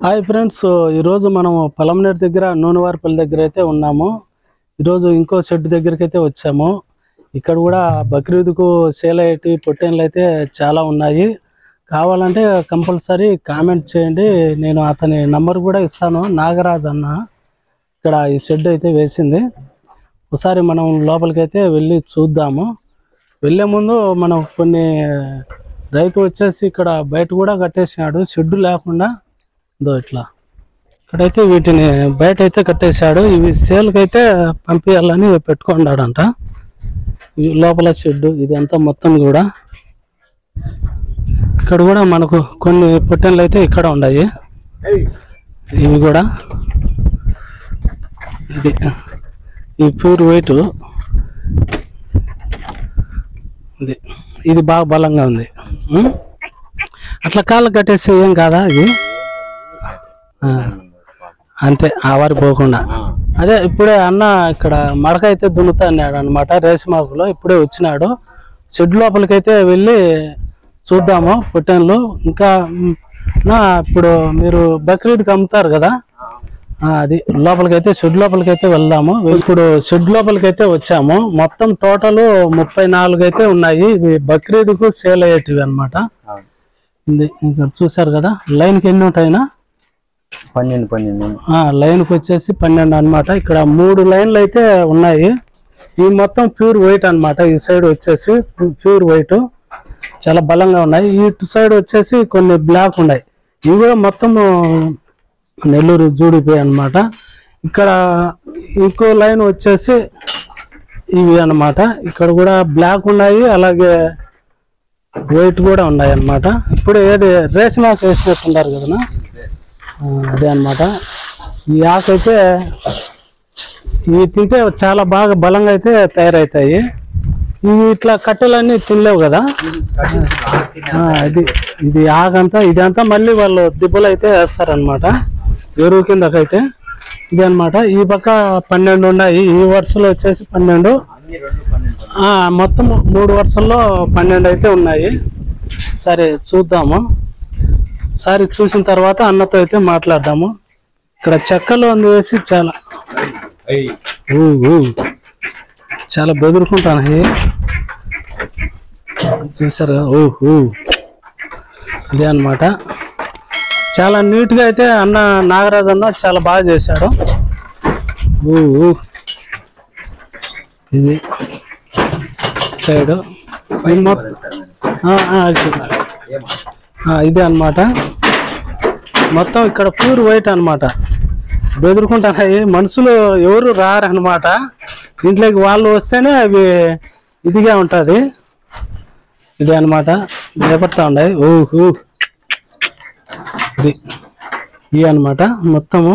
Hi friends ఈరోజు మనం పలమనేరు దగ్గర నూనెవారిపల్లి దగ్గర అయితే ఉన్నాము ఈరోజు ఇంకో షెడ్ దగ్గరికి అయితే వచ్చాము ఇక్కడ కూడా బక్రీద్కు సేల్ అయ్యేటి పొట్టేన్లు అయితే చాలా ఉన్నాయి కావాలంటే కంపల్సరీ కామెంట్ చేయండి నేను అతని నంబర్ కూడా ఇస్తాను నాగరాజ్ అన్న ఇక్కడ ఈ షెడ్ అయితే వేసింది ఒకసారి మనం లోపలికి అయితే వెళ్ళి చూద్దాము వెళ్ళే ముందు మనం కొన్ని రైతు వచ్చేసి ఇక్కడ బయట కూడా కట్టేసినాడు షెడ్ లేకుండా ఇదో ఇట్లా ఇక్కడైతే వీటిని బయట అయితే కట్టేశాడు ఇవి సేల్కి అయితే పంపించాలని పెట్టుకున్నాడంట ఇవి లోపల షెడ్ ఇదంతా మొత్తం కూడా ఇక్కడ కూడా మనకు కొన్ని పొట్టెన్లు అయితే ఇక్కడ ఉన్నాయి ఇవి కూడా ఇది ఈ ప్యూర్ వెయిట్ ఇది ఇది బాగా బలంగా ఉంది ఉం? అట్లా కాళ్ళు కట్టేస్తే ఏం కాదా ఇది ఆ, అంతే ఆవారి పోకుండా అదే ఇప్పుడే అన్న ఇక్కడ మడక అయితే దున్నుతా అన్నాడు అనమాట రేసిమాకులో ఇప్పుడే వచ్చినాడు షెడ్ లోపలికైతే వెళ్ళి చూద్దాము పొట్టెన్లు ఇంకా మ్, నా ఇప్పుడు మీరు బక్రీద్కి అమ్ముతారు కదా ఆ, అది లోపలికైతే షెడ్ లోపలికైతే వెళ్దాము ఇప్పుడు షెడ్ లోపలికైతే వచ్చాము మొత్తం టోటల్ ముప్పై నాలుగు అయితే ఉన్నాయి ఇవి బక్రీద్కు సేల్ అయ్యేటివి అనమాట ఇది ఇక్కడ చూసారు కదా లైన్కి ఎన్ని ఉంటాయినా పన్నెండు పన్నెండు ఆ, లైన్కి వచ్చేసి పన్నెండు అన్నమాట ఇక్కడ మూడు లైన్లు అయితే ఉన్నాయి ఈ మొత్తం ప్యూర్ వైట్ అన్నమాట ఈ సైడ్ వచ్చేసి ప్యూర్ వైట్ చాలా బలంగా ఉన్నాయి ఇటు సైడ్ వచ్చేసి కొన్ని బ్లాక్ ఉన్నాయి ఇవి కూడా మొత్తం నెల్లూరు జూడిపోయి అన్నమాట ఇక్కడ ఇంకో లైన్ వచ్చేసి ఇవి అన్నమాట ఇక్కడ కూడా బ్లాక్ ఉన్నాయి అలాగే వైట్ కూడా ఉన్నాయి అన్నమాట ఇప్పుడు ఏది రేషన్ ఆకు వేసినట్టున్నారు కదనా ఆ, అదే అన్నమాట ఈ ఆకు అయితే ఇవి తింటే చాలా బాగా బలంగా అయితే తయారవుతాయి ఇవి ఇట్లా కట్టెలన్నీ తినలేవు కదా ఆ, ఇది ఇది ఆకంతా ఇదంతా మళ్ళీ వాళ్ళు దిబ్బలు అయితే వేస్తారనమాట ఎరువు కిందకైతే ఇది అన్నమాట ఈ పక్క పన్నెండు ఉన్నాయి ఈ వరుసలో వచ్చేసి పన్నెండు ఆ, మొత్తం మూడు వరుసల్లో పన్నెండు అయితే ఉన్నాయి సరే చూద్దాము సరే చూసిన తర్వాత అన్నతో అయితే మాట్లాడదాము ఇక్కడ చెక్కలు అందు వేసి చాలా ఊ, ఊ. చాలా బెదురుకుంటాను చూసారు కదా? ఊ, ఊ. ఇదే అన్నమాట చాలా నీట్గా అయితే అన్న నాగరాజు అన్న చాలా బాగా చేశాడు ఊ, ఊ. ఇది సైడ్ ఇది మొత్తం ఆ, ఆ, ఇది. ఆ, ఇదే అన్నమాట మొత్తం ఇక్కడ ప్యూర్ వైట్ అన్నమాట బెదురుకుంటున్నాయి మనుషులు ఎవరు రారు అనమాట ఇంట్లోకి వాళ్ళు వస్తేనే అవి ఇదిగా ఉంటుంది ఇది అన్నమాట భయపడతా ఉన్నాయి ఊహు ఇది ఇది అన్నమాట మొత్తము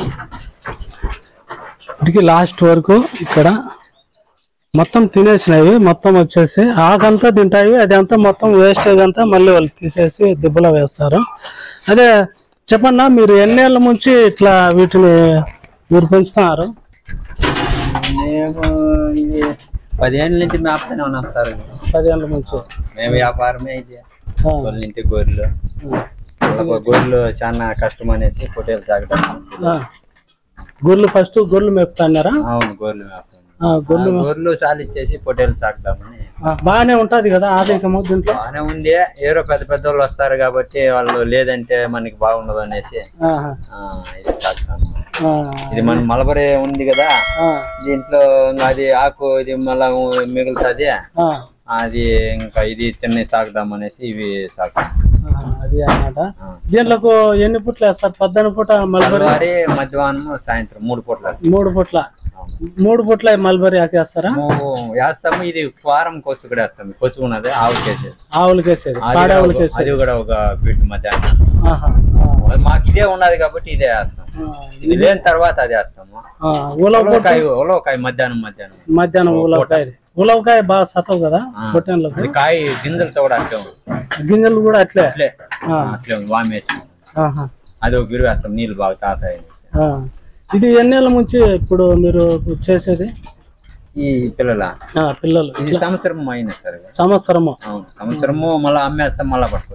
ఇటుకి లాస్ట్ వరకు ఇక్కడ మొత్తం తినేసినవి మొత్తం వచ్చేసి ఆకంతా తింటాయి అది అంతా మొత్తం వేస్టేజ్ అంతా మళ్ళీ వాళ్ళు తీసేసి దిబ్బలో వేస్తారు అదే చెప్పన్నా మీరు ఎన్నేళ్ళ నుంచి ఇట్లా వీటిని మీరు పెంచుతున్నారు మేము ఇది పదిహేనుల నుంచి మేపుతూనే ఉన్నాం సార్ పదేళ్ళ నుంచి మేము వ్యాపారమే ఇది ఆ, వాళ్ళ ఇంటి గొర్రెలు వాళ్ళకు గొర్రెలు చాలా కష్టం అనేసి పొట్టేలు సాగటం ఆ. గొర్రెలు ఫస్ట్ గొర్రెలు మేపుతున్నారా అవును గొర్రెలు మేపుతాం ఆ, గొర్రెలు గొర్రెలు సాలిచ్చేసి పొట్టేలు సాగుతామని ఆ, బాగానే ఉంటది కదా ఆదాయకము దీంట్లో బాగానే ఉంది ఎవరో పెద్ద పెద్ద వాళ్ళు వస్తారు కాబట్టి వాళ్ళు లేదంటే మనకి బాగుండదు అనేసి ఆహా. ఆ, ఇది సాగుతాము ఆ, ఇది మన మలబరీ ఉంది కదా ఆ, దీంట్లో ఇంకా అది ఆకు ఇది మళ్ళా మిగులుతుంది ఆ, అది ఇంకా ఇది తిని సాగుదాం అనేసి ఇవి సాగుతాం ఆహా, అది అన్నమాట దీంట్లోకి ఎన్ని పుట్లు వేస్తారు పద్దెన పూట మల్బరీ మలబరీ మధ్యాహ్నం సాయంత్రం మూడు పూట్ల మూడు పుట్ల మూడు పుట్ల మల్బరీ ఆకేస్తారా మేము వేస్తాము ఇది ఫారం కొసు కూడా వేస్తాము కొసు ఉన్నది ఆవుకి వేసేది ఆవులకి వేసేది అది పాడి కూడా ఆవులకి ఒక- వేసేది అది కూడా ఒక బిట్ మధ్యాహ్నం ఆహా, ఆ, మాకు ఇదే ఉన్నది కాబట్టి ఇదే వేస్తాం ఆ, ఇది లేని తర్వాత అది వేస్తాము ఆ, ఉలవ పొట్టు ఉలవకాయ ఉలవకాయ మధ్యాహ్నం మధ్యాహ్నం మధ్యాహ్నం ఉలవకాయ ఉలవకాయ బాగా సతవు కదా పొట్టెన్లకు అది కాయ గింజలతో కూడా అట్లే ఉంది గింజలు కూడా అట్లే అట్లే ఆ, అట్లే ఉంది వామేసి ఆహా, అది ఒక బిరు వేస్తాం నీళ్ళు బాగా తాతాయి ఆ. ఇది ఎన్నేళ్ళ నుంచి ఇప్పుడు మీరు చేసేది ఈ పిల్లల ఆ, పిల్లలు ఇది సంవత్సరం అయినా సార్ ఇది. సంవత్సరము అవును సంవత్సరము మళ్ళీ అమ్మేస్తాం మళ్ళీ పట్టుకోవచ్చు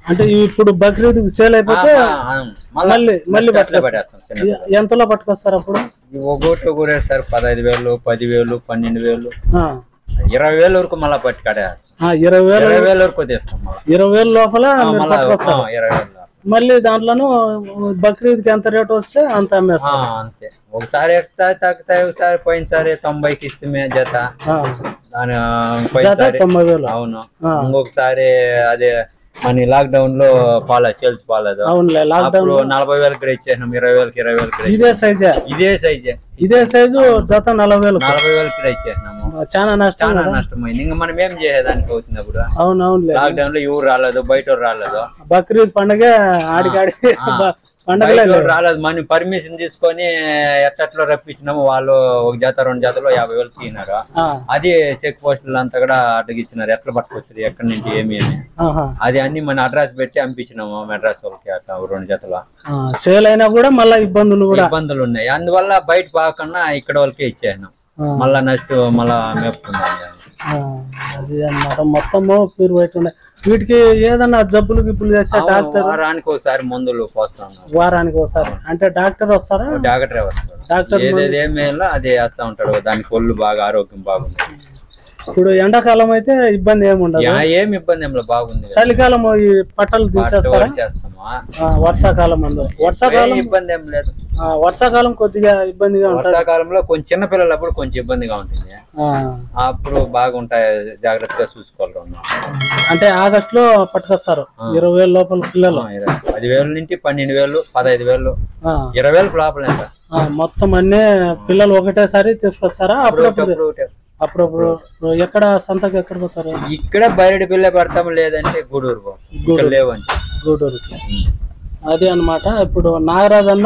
అంటే ఇప్పుడు బక్రీద్ సేల్ అయిపోతే ఆ, ఆ, మళ్ళా మళ్ళీ మళ్ళీ అట్లే పట్టుకొస్తారు పడేస్తాం చిన్న ఎ- ఎంతలో పట్టుకొస్తారు అప్పుడు ఒక్కోటి కూరేస్తారు పదహైదు వేలు పదివేలు పన్నెండు వేలు ఆ, ఇరవై వేల వరకు మళ్ళా పట్టి కడేస్తాం ఆ, ఇరవై వేలు ఇరవై వేల వరకు తీస్తాం మళ్ళా ఇరవై వేల లోపల ఆ, మీరు మళ్ళా పట్టుకొస్తారు ఆ, ఇరవై వేలు మళ్ళీ దాంట్లోనూ బక్రీద్కి ఎంత రేట్ వస్తే అంత ఆ, అమ్మేస్తారు అంతే ఒకసారి ఎక్కుతాయి తగ్గుతాయి ఒకసారి పోయినసారి తొంభైకి ఇస్తే జత ఆ, దాని ఆ, జత పోయినసారి తొంభై వేలు అవును ఆ. ఇంకొకసారి అదే మన లాక్డౌన్ లో పాల సేల్స్ పాలేదు అవునులే లాక్డౌన్ అప్పుడు నలభై వేలు కూడా ఇచ్చేసినాం ఇరవై వేలకి ఇరవై వేలకి కూడా ఇదే సైజే ఇదే సైజే ఇదే సైజు జత నలభై వేలు నలభై వేలకి కూడా ఇచ్చేసినాము చాలా నష్టం చాలా కదా నష్టమైంది ఇంకా మనం ఏం చేసేదానికి అవుతుంది అప్పుడు అవును అవునులే లాక్డౌన్ లో ఎవరు రాలేదు బయట ఎవరు రాలేదు బక్రీద్ పండుగ ఆడికాడి ఆ. పండగలే బయట ఎవరు రాలేదు మనం పర్మిషన్ తీసుకొని ఎట్టట్లో రప్పించినాము వాళ్ళు ఒక జత రెండు జతలో యాభై వేలు తీసినారు ఆ, అది చెక్ పోస్టులు అంతా కూడా అడ్డగిచ్చినారు ఎట్లా పట్టుకొచ్చారు ఎక్కడి నుంచి ఏమి అని ఆహా. అది అన్ని మన అడ్రస్ పెట్టి పంపించినాము మెడ్రాస్ వాళ్ళకి అట్లా ఓ రెండు జతలు ఆ, సేల్ అయినా కూడా మళ్ళా ఇబ్బందులు కూడా ఇబ్బందులు ఉన్నాయి అందువల్ల బయట పోకుండా ఇక్కడ వాళ్ళకే ఇచ్చేసినాం ఆ, మళ్ళా నెక్స్ట్ మళ్ళా మేపుకుందాం ఆ, అది అన్నమాట మొత్తము ప్యూర్ వైట్ ఉన్నాయి వీటికి ఏదన్నా జబ్బులు గిబ్బులు చేస్తే డాక్టర్ వారానికి ఒకసారి మందులు పోస్తాం వారానికి ఒకసారి అంటే డాక్టర్ వస్తారా డాక్టరే వస్తాడు డాక్టర్ ఏదేది ఏమేలో అది వేస్తా ఉంటాడు దానికి ఒళ్ళు బాగా ఆరోగ్యం బాగుంది ఇప్పుడు ఎండాకాలం అయితే ఇబ్బంది ఏమి ఉండదు యా, ఏం ఇబ్బంది ఏం బాగుంది కదా. చలికాలం ఈ పట్టలు దించేస్తారా చేస్తామా ఆ, వర్షాకాలం అందు వర్షాకాలం ఏం ఇబ్బంది ఏం లేదు ఆ, వర్షాకాలం కొద్దిగా ఇబ్బందిగా ఉంటుంది వర్షాకాలంలో కొంచెం చిన్న పిల్లలప్పుడు కొంచెం ఇబ్బందిగా ఉంటుంది ఆ, అప్పుడు బాగుంటాయి జాగ్రత్తగా చూసుకోవాలి ఉన్నాం అంటే ఆగస్ట్ లో పట్టుకొస్తారు ఇరవై వేల లోపల పిల్లలు పదివేల నుంచి పన్నెండు వేలు పదహైదు వేలు ఆ, ఇరవై వేలు లోపల ఎంత ఆ, మొత్తం అన్ని పిల్లలు ఒకటేసారి తీసుకొస్తారా అప్పుడప్పుడు ఒకటి. అప్పుడప్పుడు ఎక్కడ సంతకి ఎక్కడ పోతారు ఇక్కడ బయట పిల్ల పెడతాం లేదంటే గూడూరు పో. ఇక్కడ లేవంటే గూడూరుకి అదే అన్నమాట ఇప్పుడు నాగరాజ్ అన్న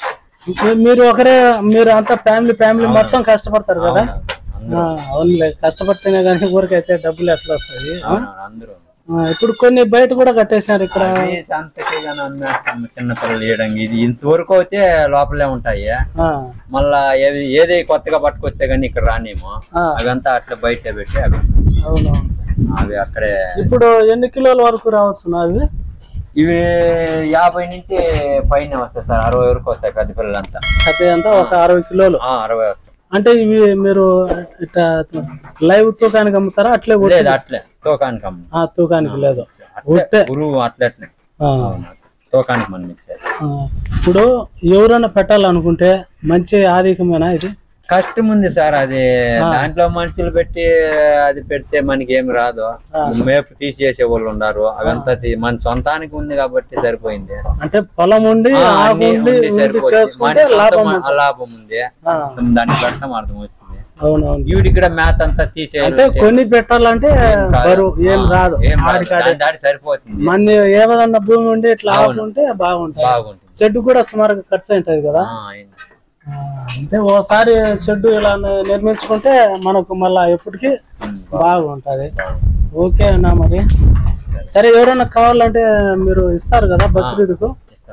మీ- మీరు ఒకరే మీరు అంతా ఫ్యామిలీ ఫ్యామిలీ మొత్తం కష్టపడతారు కదా ఆ, అవునులే కష్టపడితేనే కానీ ఊరికైతే డబ్బులు ఎట్లా వస్తాయి ఆ? అందరూ ఆ, ఇప్పుడు కొన్ని బయట కూడా కట్టేసినారు ఇక్కడ ఈ సంతకి గాని అమ్మేస్తాం చిన్న పిల్లలు వేయడానికి ఇది ఇంతవరకు అయితే లోపలే ఉంటాయి ఆ, మళ్ళా ఏది ఏది కొత్తగా పట్టుకొస్తే గానీ ఇక్కడ రానేమో ఆ, అవంతా అట్లా బయట పెట్టి అవి అవును అవి అక్కడే ఇప్పుడు ఎన్ని కిలోల వరకు రావచ్చు అవి ఇవి యాభై నుంచి పైన వస్తాయి సార్ అరవై వరకు వస్తాయి పెద్ద పిల్లలంతా అదే అంతా ఒక అరవై కిలోలు ఆ, అరవై వస్తాయి అంటే ఇవి మీరు ఇట్లా లైవ్ తూకానికి అమ్ముతారా అట్లే కొట్టి- లేదు అట్లే తోకానికి అమ్మ ఆ, తూకానికి లేదు అట్లే గురువు అట్లే ఆ, తోకానికి మనం ఇచ్చేది ఆ. ఇప్పుడు ఎవరైనా పెట్టాలనుకుంటే మంచి ఆధికమేనా ఇది కష్టం ఉంది సార్ అది దాంట్లో మనుషులు పెట్టి అది పెడితే మనకి ఏమి రాదు మేపు తీసేసే వాళ్ళు ఉన్నారు అవంతా తీ- మన సొంతానికి ఉంది కాబట్టి సరిపోయింది అంటే పొలం ఉండి ఆ, ఆకు అన్ని ఉండి ఉండి ఉండి సరిపోయింది. చేసుకుంటే మన లాభం సొంతం ఆ లాభం ఉంది ఆ, దాన్ని పెట్టడం అర్థం వస్తుంది అవునవును ఈవిడ ఇక్కడ మేత అంతా తీసే అంటే కొన్ని పెట్టాలంటే బరువు ఏం రాదు ఏం రాదు. ఆడికాడే దాని దాడి సరిపోతుంది మన ఏదన్నా భూమి ఉండి ఇట్లా ఆకు ఉంటే బాగుంటుంది బాగుంటుంది షెడ్ కూడా సుమారుగా ఖర్చు ఉంటుంది కదా ఆ, అయింది. ఆ, అంటే ఓసారి షెడ్ ఇలా ని- నిర్మించుకుంటే మనకు మళ్ళా ఎప్పటికీ ఉమ్, బాగుంటది బాగుంది. ఓకే అన్నా మరి సరే ఎవరైనా కావాలంటే మీరు ఇస్తారు కదా బక్రీద్కు ఇస్తాం.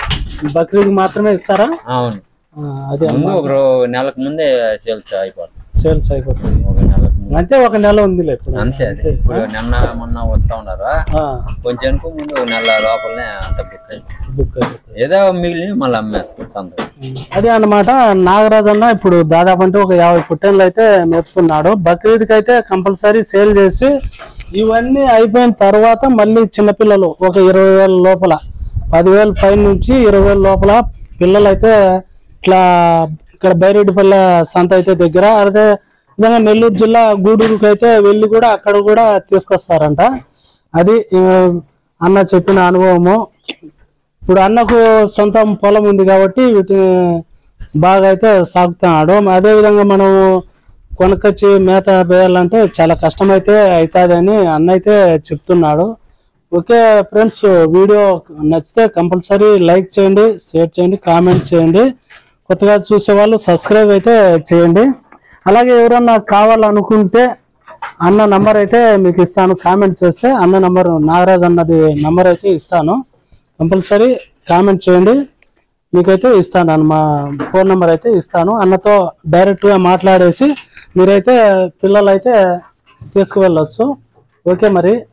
బక్రీద్ మాత్రమే ఇస్తారా అవును ఆ, అదే ముందు ఒక రో- నెలకు ముందే సేల్స్ అయిపోతుంది సేల్స్ అయిపోతుంది ఒక నెలకు ముందు అంతే ఒక నెల ఉందిలే ఇప్పుడు అంతే అదే ఇప్పుడు నిన్న మొన్న వస్తా ఉన్నారు ఆ, కొంచెం వెనుక ముందు ఒక నెల లోపలనే అంత బుక్ అయింది బుక్ అయిపోతుంది ఏదో మిగిలిన మళ్ళీ అమ్మేస్తాం సందర్భం అదే అన్నమాట నాగరాజ్ అన్న ఇప్పుడు దాదాపు అంటే ఒక యాభై పుట్టెన్లు అయితే మెప్తున్నాడు బక్రీద్కి అయితే కంపల్సరీ సేల్ చేసి ఇవన్నీ అయిపోయిన తర్వాత మళ్ళీ చిన్నపిల్లలు ఒక ఇరవై వేల లోపల పదివేల పైన నుంచి ఇరవై వేల లోపల పిల్లలు అయితే ఇట్లా ఇక్కడ బైరెడ్డిపల్లె సంత అయితే దగ్గర అదే విధంగా నెల్లూరు జిల్లా గూడూరుకి అయితే వెళ్ళి కూడా అక్కడ కూడా తీసుకొస్తారంట అది ఆ, అన్న చెప్పిన అనుభవము ఇప్పుడు అన్నకు సొంత పొలం ఉంది కాబట్టి వీటిని బాగా అయితే సాగుతున్నాడు అదే విధంగా మనం కొనకొచ్చి మేత వేయాలంటే చాలా కష్టమైతే అవుతుందని అన్న అయితే చెప్తున్నాడు ఓకే ఫ్రెండ్స్ వీడియో నచ్చితే కంపల్సరీ లైక్ చేయండి షేర్ చేయండి కామెంట్ చేయండి కొత్తగా చూసే వాళ్ళు సబ్స్క్రైబ్ అయితే చేయండి అలాగే ఎవరన్నా కావాలనుకుంటే అన్న నంబర్ అయితే మీకు ఇస్తాను కామెంట్ చేస్తే అన్న నంబర్ నాగరాజ్ అన్నది నంబర్ అయితే ఇస్తాను కంపల్సరీ కామెంట్ చేయండి మీకైతే ఇస్తాను అన్న మా ఫోన్ నెంబర్ అయితే ఇస్తాను అన్నతో డైరెక్ట్గా మాట్లాడేసి మీరైతే పిల్లలు అయితే తీసుకువెళ్ళొచ్చు ఓకే మరి